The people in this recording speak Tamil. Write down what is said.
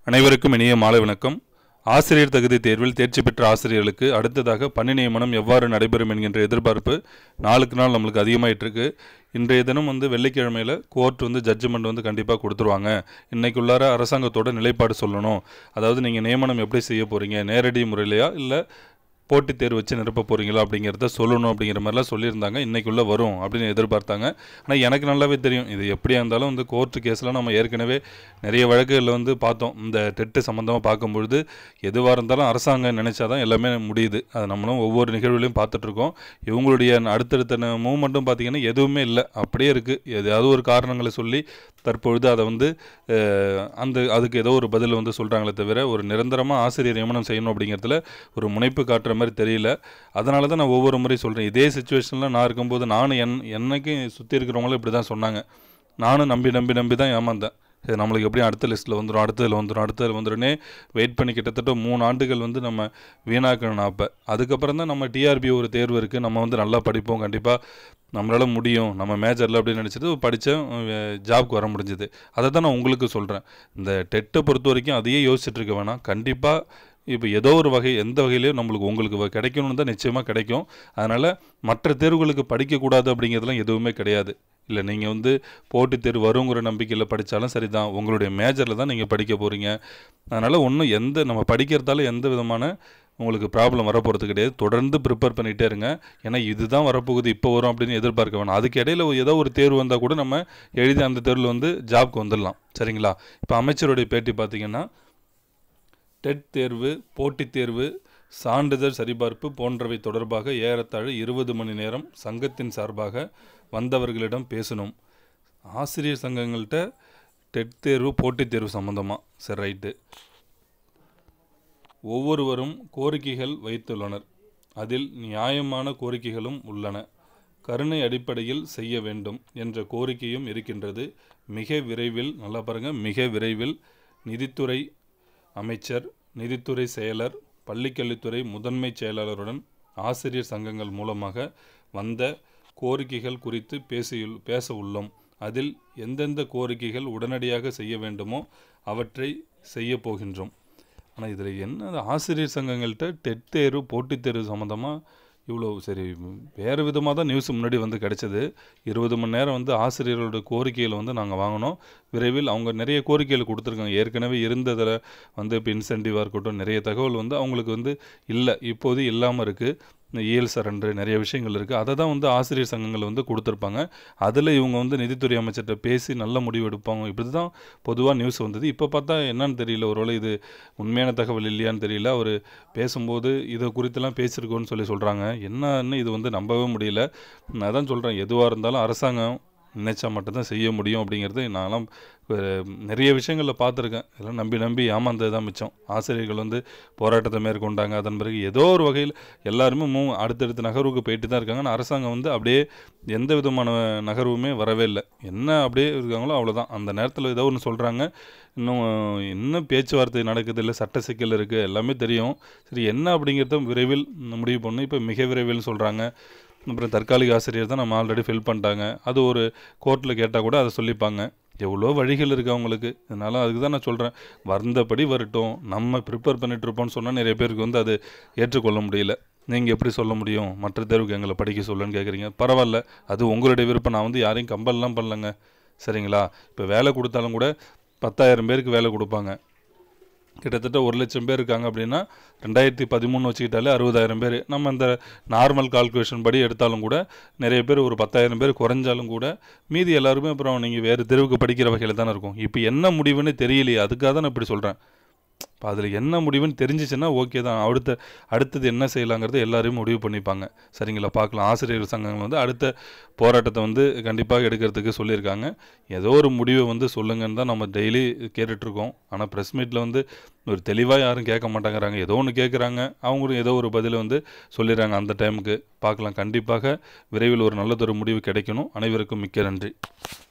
அனைவருக்கும் இனிய மாலை வணக்கம் ஆசிரியர் தகுதி தேர்வில் தேர்ச்சி பெற்ற ஆசிரியர்களுக்கு அடுத்ததாக பணி நியமனம் எவ்வாறு நடைபெறும் என்கின்ற எதிர்பார்ப்பு நாளுக்கு நாள் நம்மளுக்கு அதிகமாயிட்டு இருக்கு இன்றைய தினம் வந்து வெள்ளிக்கிழமையில் கோர்ட் வந்து ஜட்ஜ்மெண்ட் வந்து கண்டிப்பாக கொடுத்துருவாங்க இன்னைக்குள்ளார அரசாங்கத்தோட நிலைப்பாடு சொல்லணும் அதாவது நீங்கள் நியமனம் எப்படி செய்ய போகிறீங்க நேரடி முறையிலையா இல்லை போட்டித் தேர்வு வச்சு நிரப்ப போகிறீங்களா அப்படிங்கிறத சொல்லணும் அப்படிங்கிற மாதிரிலாம் சொல்லியிருந்தாங்க இன்னைக்குள்ளே வரும் அப்படின்னு எதிர்பார்த்தாங்க ஆனால் எனக்கு நல்லாவே தெரியும் இது எப்படியா இருந்தாலும் வந்து கோர்ட்டு கேஸ்லாம் நம்ம ஏற்கனவே நிறைய வழக்குகளில் வந்து பார்த்தோம் இந்த டெட்டு சம்மந்தமாக பார்க்கும்பொழுது எதுவாக இருந்தாலும் அரசாங்கம் நினைச்சாதான் எல்லாமே முடியுது அது நம்மளும் ஒவ்வொரு நிகழ்வுலையும் பார்த்துட்ருக்கோம் இவங்களுடைய அடுத்தடுத்த மூமெண்ட்டும் பார்த்தீங்கன்னா எதுவுமே இல்லை அப்படியே இருக்குது எதாவது ஒரு காரணங்களை சொல்லி தற்பொழுது அதை வந்து அஹ், அந்த அதுக்கு ஏதோ ஒரு பதில் வந்து சொல்கிறாங்களே தவிர ஒரு நிரந்தரமாக ஆசிரியர் நியமனம் செய்யணும் அப்படிங்கிறதுல ஒரு முனைப்பு காட்டுற மாதிரி தெரியல அதனால தான் நான் ஒவ்வொரு முறை சொல்கிறேன் இதே சுச்சுவேஷனில் நான் இருக்கும்போது நானும் என் என்னைக்கு சுற்றி இருக்கிறவங்களும் இப்படி தான் சொன்னாங்க நானும் நம்பி நம்பி நம்பி தான் ஏமாந்தேன் சரி நம்மளுக்கு எப்படியும் அடுத்த லிஸ்ட்டில் வந்துடும் அடுத்ததில் வந்துடும் அடுத்ததில் வந்துடும்னே வெயிட் பண்ணி கிட்டத்தட்ட மூணு ஆண்டுகள் வந்து நம்ம வீணாக்கணும் அப்போ அதுக்கப்புறம் தான் நம்ம டிஆர்பி ஒரு தேர்வு இருக்குது நம்ம வந்து நல்லா படிப்போம் கண்டிப்பாக நம்மளால் முடியும் நம்ம மேஜரில் அப்படின்னு நினச்சிட்டு படித்தேன் ஜாப்க்கு வர முடிஞ்சது அதை தான் நான் உங்களுக்கு சொல்கிறேன் இந்த டெட்டை பொறுத்த வரைக்கும் அதையே யோசிச்சுட்டு இருக்க வேணாம் கண்டிப்பாக இப்போ ஏதோ ஒரு வகை எந்த வகையிலையும் நம்மளுக்கு உங்களுக்கு வ- கிடைக்கணும்னு தான் நிச்சயமாக கிடைக்கும் அதனால் மற்ற தேர்வுகளுக்கு படிக்கக்கூடாது அப்படிங்கிறதுலாம் எதுவுமே கிடையாது இல்லை நீங்கள் வந்து போட்டித் தேர்வு வருங்கிற நம்பிக்கையில் படித்தாலும் சரி தான் உங்களுடைய மேஜரில் தான் நீங்கள் படிக்க போகிறீங்க அதனால் ஒன்றும் எந்த நம்ம படிக்கிறதால எந்த விதமான உங்களுக்கு ப்ராப்ளம் வரப்போகிறது கிடையாது தொடர்ந்து ப்ரிப்பேர் பண்ணிகிட்டே இருங்க ஏன்னா இதுதான் வரப்போகுது இப்போ வரும் அப்படின்னு எதிர்பார்க்க வேணாம் அதுக்கு இடையில ஏதோ ஒரு தேர்வு வந்தால் கூட நம்ம எழுதி அந்த தேர்வில் வந்து ஜாப்க்கு வந்துடலாம் சரிங்களா இப்போ அமைச்சருடைய பேட்டி பார்த்தீங்கன்னா டெட் தேர்வு போட்டித் தேர்வு சான்றிதழ் சரிபார்ப்பு போன்றவை தொடர்பாக ஏறத்தாழ இருபது மணி நேரம் சங்கத்தின் சார்பாக வந்தவர்களிடம் பேசணும் ஆசிரியர் சங்கங்கள்கிட்ட டெட் தேர்வு போட்டித் தேர்வு சம்மந்தமாக சரி ரைட்டு ஒவ்வொருவரும் கோரிக்கைகள் வைத்துள்ளனர் அதில் நியாயமான கோரிக்கைகளும் உள்ளன கருணை அடிப்படையில் செய்ய வேண்டும் என்ற கோரிக்கையும் இருக்கின்றது மிக விரைவில் நல்லா பாருங்க மிக விரைவில் நிதித்துறை அமைச்சர் நிதித்துறை செயலர் பள்ளிக்கல்வித்துறை முதன்மைச் செயலாளருடன் ஆசிரியர் சங்கங்கள் மூலமாக வந்த கோரிக்கைகள் குறித்து பேசியுள் பேச உள்ளோம் அதில் எந்தெந்த கோரிக்கைகள் உடனடியாக செய்ய வேண்டுமோ அவற்றை செய்ய போகின்றோம் ஆனால் இதில் என்ன அது ஆசிரியர் சங்கங்கள்கிட்ட டெட் தேர்வு போட்டித் தேர்வு சம்மந்தமாக இவ்வளோ சரி வேறு விதமாக தான் நியூஸ் முன்னாடி வந்து கிடைச்சது இருபது மணி நேரம் வந்து ஆசிரியர்களோட கோரிக்கையில் வந்து நாங்கள் வாங்கினோம் விரைவில் அவங்க நிறைய கோரிக்கைகள் கொடுத்துருக்காங்க ஏற்கனவே இருந்ததில் வந்து இப்போ இன்சென்டிவாக இருக்கட்டும் நிறைய தகவல் வந்து அவங்களுக்கு வந்து இல்லை இப்போது இல்லாமல் இருக்குது இந்த இயல் சரண்டு நிறைய விஷயங்கள் இருக்குது அதை தான் வந்து ஆசிரியர் சங்கங்கள் வந்து கொடுத்துருப்பாங்க அதில் இவங்க வந்து நிதித்துறை அமைச்சர்கிட்ட பேசி நல்ல முடிவு எடுப்பாங்க இப்படி தான் பொதுவாக நியூஸ் வந்தது இப்போ பார்த்தா என்னன்னு தெரியல ஒருவேளை இது உண்மையான தகவல் இல்லையான்னு தெரியல அவர் பேசும்போது இதை குறித்தெல்லாம் பேசியிருக்கோன்னு சொல்லி சொல்கிறாங்க என்னன்னு இது வந்து நம்பவே முடியல நான் தான் சொல்கிறேன் எதுவாக இருந்தாலும் அரசாங்கம் நினைச்சா மட்டும்தான் செய்ய முடியும் அப்படிங்கிறது நான்லாம் அஹ், நிறைய விஷயங்களில் பார்த்துருக்கேன் இதெல்லாம் நம்பி நம்பி ஏமாந்தது தான் மிச்சம் ஆசிரியர்கள் வந்து போராட்டத்தை மேற்கொண்டாங்க அதன் பிறகு ஏதோ ஒரு வகையில் எல்லாருமே மூ அடுத்தடுத்த நகர்வுக்கு போயிட்டு தான் இருக்காங்க ஆனால் அரசாங்கம் வந்து அப்படியே எந்த விதமான நகர்வுமே வரவே இல்லை என்ன அப்படியே இருக்காங்களோ அவ்வளோதான் அந்த நேரத்தில் ஏதோ ஒன்று சொல்கிறாங்க இன்னும் இன்னும் பேச்சுவார்த்தை நடக்குது இல்லை சட்ட சிக்கல் இருக்குது எல்லாமே தெரியும் சரி என்ன அப்படிங்கிறத விரைவில் முடிவு பண்ணணும் இப்போ மிக விரைவில் சொல்கிறாங்க அப்புறம் தற்காலிக ஆசிரியர் தான் நம்ம ஆல்ரெடி ஃபில் பண்ணிட்டாங்க அது ஒரு கோர்ட்டில் கேட்டால் கூட அதை சொல்லிப்பாங்க எவ்வளோ வழிகள் இருக்குது அவங்களுக்கு அதனால அதுக்கு தான் நான் சொல்கிறேன் வந்தபடி வரட்டும் நம்ம ப்ரிப்பேர் பண்ணிட்டு இருப்போம்னு சொன்னால் நிறைய பேருக்கு வந்து அது ஏற்றுக்கொள்ள முடியல நீங்கள் எப்படி சொல்ல முடியும் மற்ற தேர்வுக்கு எங்களை படிக்க சொல்லுன்னு கேட்குறீங்க பரவாயில்ல அது உங்களுடைய விருப்பம் நான் வந்து யாரையும் கம்பல்லாம் பண்ணலங்க சரிங்களா இப்போ வேலை கொடுத்தாலும் கூட பத்தாயிரம் பேருக்கு வேலை கொடுப்பாங்க கிட்டத்தட்ட ஒரு லட்சம் பேர் இருக்காங்க அப்படின்னா ரெண்டாயிரத்தி பதிமூணு வச்சுக்கிட்டாலே அறுபதாயிரம் பேர் நம்ம இந்த நார்மல் கால்குலேஷன் படி எடுத்தாலும் கூட நிறைய பேர் ஒரு பத்தாயிரம் பேர் குறைஞ்சாலும் கூட மீதி எல்லாருமே அப்புறம் நீங்கள் வேறு தெருவுக்கு படிக்கிற வகையில் தானே இருக்கும் இப்போ என்ன முடிவுன்னு தெரியலையே அதுக்காக தான் நான் இப்படி சொல்கிறேன் இப்போ அதில் என்ன முடிவுன்னு தெரிஞ்சிச்சுன்னா ஓகே தான் அடுத்த அடுத்தது என்ன செய்யலாங்கிறத எல்லாரையும் முடிவு பண்ணிப்பாங்க சரிங்களா பார்க்கலாம் ஆசிரியர் சங்கங்கள் வந்து அடுத்த போராட்டத்தை வந்து கண்டிப்பாக எடுக்கிறதுக்கு சொல்லியிருக்காங்க ஏதோ ஒரு முடிவை வந்து சொல்லுங்கன்னு தான் நம்ம டெய்லி கேட்டுட்ருக்கோம் ஆனால் ப்ரெஸ் மீட்டில் வந்து ஒரு தெளிவாக யாரும் கேட்க மாட்டேங்கிறாங்க ஏதோ ஒன்று கேட்குறாங்க அவங்களும் ஏதோ ஒரு பதிலை வந்து சொல்லிடுறாங்க அந்த டைமுக்கு பார்க்கலாம் கண்டிப்பாக விரைவில் ஒரு நல்லதொரு முடிவு கிடைக்கணும் அனைவருக்கும் மிக்க நன்றி